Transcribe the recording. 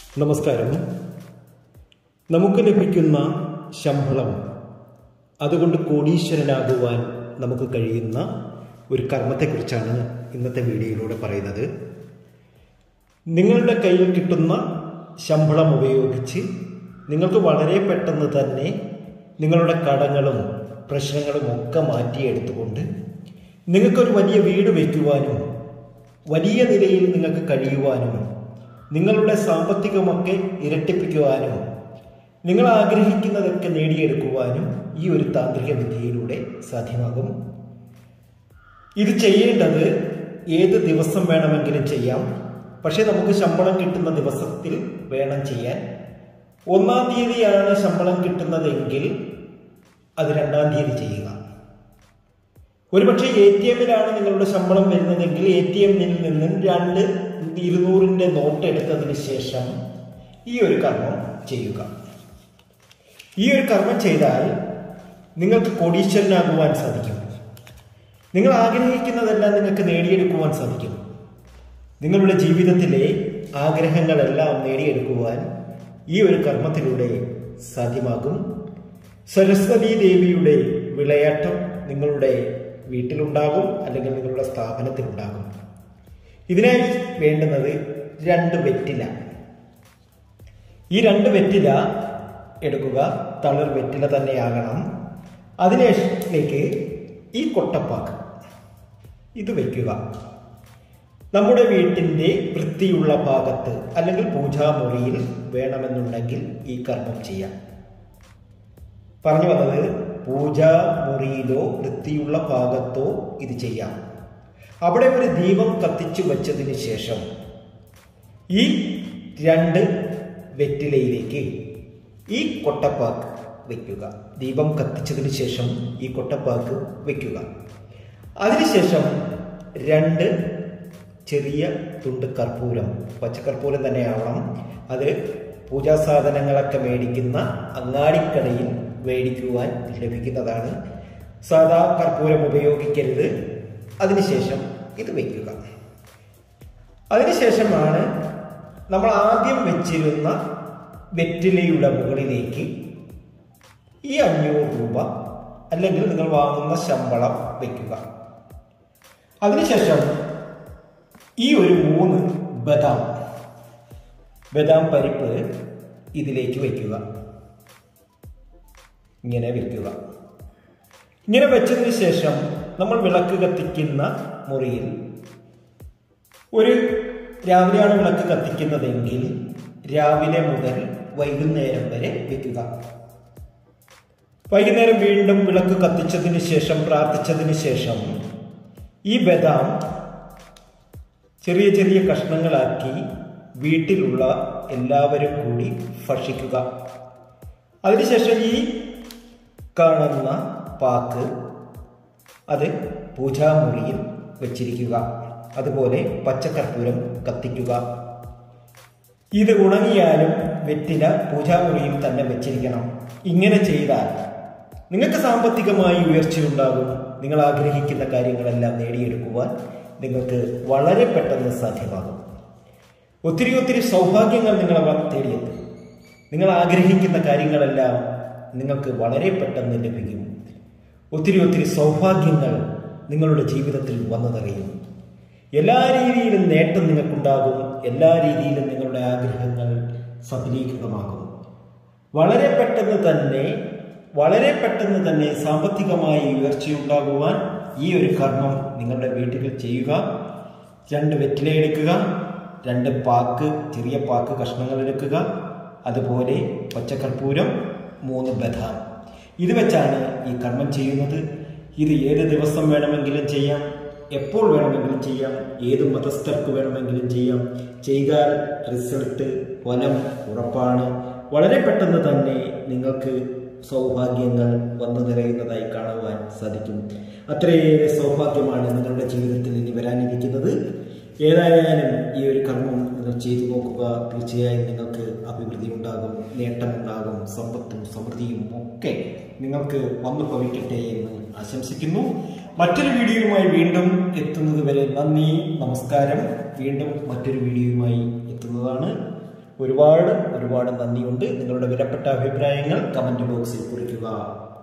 നമസ്കാരം നമുക്ക് ലഭിക്കുന്ന ശമ്പളം അതുകൊണ്ട് കോടീശ്വരനാകുവാൻ നമുക്ക് കഴിയുന്ന ഒരു കർമ്മത്തെക്കുറിച്ചാണ് ഇന്നത്തെ വീഡിയോയിലൂടെ പറയുന്നത് നിങ്ങളുടെ കയ്യിൽ കിട്ടുന്ന ശമ്പളം ഉപയോഗിച്ച് നിങ്ങൾക്ക് വളരെ പെട്ടെന്ന് തന്നെ നിങ്ങളുടെ കടങ്ങളും പ്രശ്നങ്ങളും ഒക്കെ മാറ്റിയെടുത്തുകൊണ്ട് നിങ്ങൾക്കൊരു വലിയ വീട് വയ്ക്കുവാനും വലിയ നിലയിൽ നിങ്ങൾക്ക് കഴിയുവാനും നിങ്ങളുടെ സാമ്പത്തികമൊക്കെ ഇരട്ടിപ്പിക്കുവാനും നിങ്ങൾ ആഗ്രഹിക്കുന്നതൊക്കെ നേടിയെടുക്കുവാനും ഈ ഒരു താന്ത്രിക വിദ്യയിലൂടെ സാധ്യമാകും ഇത് ചെയ്യേണ്ടത് ഏത് ദിവസം വേണമെങ്കിലും ചെയ്യാം പക്ഷേ നമുക്ക് ശമ്പളം കിട്ടുന്ന ദിവസത്തിൽ വേണം ചെയ്യാൻ ഒന്നാം തീയതിയാണ് ശമ്പളം കിട്ടുന്നതെങ്കിൽ അത് രണ്ടാം തീയതി ചെയ്യുക ഒരുപക്ഷെ എ ടി എമ്മിലാണ് നിങ്ങളുടെ ശമ്പളം വരുന്നതെങ്കിൽ എ ടി എമ്മിൽ നിന്നും രണ്ട് ഇരുന്നൂറിൻ്റെ നോട്ട് എടുത്തതിന് ശേഷം ഈ ഒരു കർമ്മം ചെയ്യുക ഈ ഒരു കർമ്മം ചെയ്താൽ നിങ്ങൾക്ക് കോടീശ്വരനാകുവാൻ സാധിക്കും നിങ്ങൾ ആഗ്രഹിക്കുന്നതെല്ലാം നിങ്ങൾക്ക് നേടിയെടുക്കുവാൻ സാധിക്കും നിങ്ങളുടെ ജീവിതത്തിലെ ആഗ്രഹങ്ങളെല്ലാം നേടിയെടുക്കുവാൻ ഈ ഒരു കർമ്മത്തിലൂടെ സാധ്യമാകും സരസ്വതി ദേവിയുടെ വിളയാട്ടം നിങ്ങളുടെ വീട്ടിലുണ്ടാകും അല്ലെങ്കിൽ നിങ്ങളുടെ സ്ഥാപനത്തിലുണ്ടാകും ഇതിനായി വേണ്ടുന്നത് രണ്ട് വെറ്റില ഈ രണ്ട് വെറ്റില എടുക്കുക തളിർ വെറ്റില തന്നെയാകണം അതിലേക്ക് ഈ കൊട്ടപ്പാക്ക് ഇത് വയ്ക്കുക നമ്മുടെ വീട്ടിൻ്റെ വൃത്തിയുള്ള ഭാഗത്ത് അല്ലെങ്കിൽ പൂജാമുറിയിൽ വേണമെന്നുണ്ടെങ്കിൽ ഈ കർമ്മം ചെയ്യാം പറഞ്ഞു വന്നത് പൂജാമുറിയിലോ വൃത്തിയുള്ള ഭാഗത്തോ ഇത് ചെയ്യാം അവിടെ ഒരു ദീപം കത്തിച്ചു വച്ചതിന് ശേഷം ഈ രണ്ട് വെറ്റിലയിലേക്ക് ഈ കൊട്ടപ്പാക്ക് വയ്ക്കുക ദീപം കത്തിച്ചതിന് ശേഷം ഈ കൊട്ടപ്പാക്ക് വയ്ക്കുക അതിനുശേഷം രണ്ട് ചെറിയ തുണ്ട് കർപ്പൂരം പച്ചക്കർപ്പൂരം തന്നെയാവണം അത് പൂജാ സാധനങ്ങളൊക്കെ മേടിക്കുന്ന അങ്ങാടിക്കടയിൽ മേടിക്കുവാൻ ലഭിക്കുന്നതാണ് സാധാ കർപ്പൂരം ഉപയോഗിക്കരുത് അതിനുശേഷം ഇത് വയ്ക്കുക അതിനുശേഷമാണ് നമ്മൾ ആദ്യം വെച്ചിരുന്ന വെറ്റിലയുടെ മുകളിലേക്ക് ഈ അഞ്ഞൂറ് രൂപ അല്ലെങ്കിൽ നിങ്ങൾ വാങ്ങുന്ന ശമ്പളം വയ്ക്കുക അതിനുശേഷം ഈ ഒരു മൂന്ന് ബദാം ബദാം പരിപ്പ് ഇതിലേക്ക് വയ്ക്കുക ഇങ്ങനെ വയ്ക്കുക ഇങ്ങനെ വെച്ചതിന് ശേഷം നമ്മൾ വിളക്ക് കത്തിക്കുന്ന മുറിയിൽ ഒരു രാവിലെയാണ് വിളക്ക് കത്തിക്കുന്നതെങ്കിൽ രാവിലെ മുതൽ വൈകുന്നേരം വരെ വെക്കുക വൈകുന്നേരം വീണ്ടും വിളക്ക് കത്തിച്ചതിന് ശേഷം പ്രാർത്ഥിച്ചതിന് ശേഷം ഈ ബദാം ചെറിയ ചെറിയ കഷ്ണങ്ങളാക്കി വീട്ടിലുള്ള എല്ലാവരും കൂടി ഭക്ഷിക്കുക അതിനുശേഷം ഈ കാണുന്ന പാക്ക് അത് പൂജാമുറിയിൽ വെച്ചിരിക്കുക അതുപോലെ പച്ചക്കർപ്പൂരം കത്തിക്കുക ഇത് ഉണങ്ങിയാലും വെറ്റില പൂജാമുറിയിൽ തന്നെ വെച്ചിരിക്കണം ഇങ്ങനെ ചെയ്താൽ നിങ്ങൾക്ക് സാമ്പത്തികമായി ഉയർച്ചയുണ്ടാകും നിങ്ങൾ ആഗ്രഹിക്കുന്ന കാര്യങ്ങളെല്ലാം നേടിയെടുക്കുവാൻ നിങ്ങൾക്ക് വളരെ പെട്ടെന്ന് സാധ്യമാകും ഒത്തിരി ഒത്തിരി സൗഭാഗ്യങ്ങൾ നിങ്ങളെ തേടിയെത്തും നിങ്ങൾ ആഗ്രഹിക്കുന്ന കാര്യങ്ങളെല്ലാം നിങ്ങൾക്ക് വളരെ പെട്ടെന്ന് ലഭിക്കും ഒത്തിരി ഒത്തിരി സൗഭാഗ്യങ്ങൾ നിങ്ങളുടെ ജീവിതത്തിൽ വന്നു നിറയും എല്ലാ രീതിയിലും നേട്ടം നിങ്ങൾക്കുണ്ടാകും എല്ലാ രീതിയിലും നിങ്ങളുടെ ആഗ്രഹങ്ങൾ സഫലീകൃതമാകും വളരെ പെട്ടെന്ന് തന്നെ വളരെ പെട്ടെന്ന് തന്നെ സാമ്പത്തികമായി ഉയർച്ചയുണ്ടാകുവാൻ ഈ ഒരു കർമ്മം നിങ്ങളുടെ വീട്ടിൽ ചെയ്യുക രണ്ട് വെറ്റില എടുക്കുക രണ്ട് പാക്ക് ചെറിയ പാക്ക് കഷ്ണങ്ങൾ എടുക്കുക അതുപോലെ പച്ചക്കർപ്പൂരം മൂന്ന് ബദാം ഇത് വെച്ചാണ് ഈ കർമ്മം ചെയ്യുന്നത് ഇത് ഏത് ദിവസം വേണമെങ്കിലും ചെയ്യാം എപ്പോൾ വേണമെങ്കിലും ചെയ്യാം ഏത് മതസ്ഥർക്ക് വേണമെങ്കിലും ചെയ്യാം ചെയ്താൽ റിസൾട്ട് ഫലം ഉറപ്പാണ് വളരെ പെട്ടെന്ന് തന്നെ നിങ്ങൾക്ക് സൗഭാഗ്യങ്ങൾ വന്നു നിറയുന്നതായി കാണുവാൻ സാധിക്കും അത്രയേറെ സൗഭാഗ്യമാണ് നിങ്ങളുടെ ജീവിതത്തിൽ ഇനി വരാനിരിക്കുന്നത് ഏതായാലും ഈ ഒരു കർമ്മം നിങ്ങൾ ചെയ്തു നോക്കുക തീർച്ചയായും നിങ്ങൾക്ക് അഭിവൃദ്ധി ഉണ്ടാകും നേട്ടമുണ്ടാകും സമ്പത്തും സമൃദ്ധിയും ഒക്കെ നിങ്ങൾക്ക് വന്നു ഭവിക്കട്ടെ എന്ന് ആശംസിക്കുന്നു മറ്റൊരു വീഡിയോയുമായി വീണ്ടും എത്തുന്നത് വരെ നന്ദി നമസ്കാരം വീണ്ടും മറ്റൊരു വീഡിയോയുമായി എത്തുന്നതാണ് ഒരുപാട് ഒരുപാട് നന്ദിയുണ്ട് നിങ്ങളുടെ വിലപ്പെട്ട അഭിപ്രായങ്ങൾ കമന്റ് ബോക്സിൽ കുറിക്കുക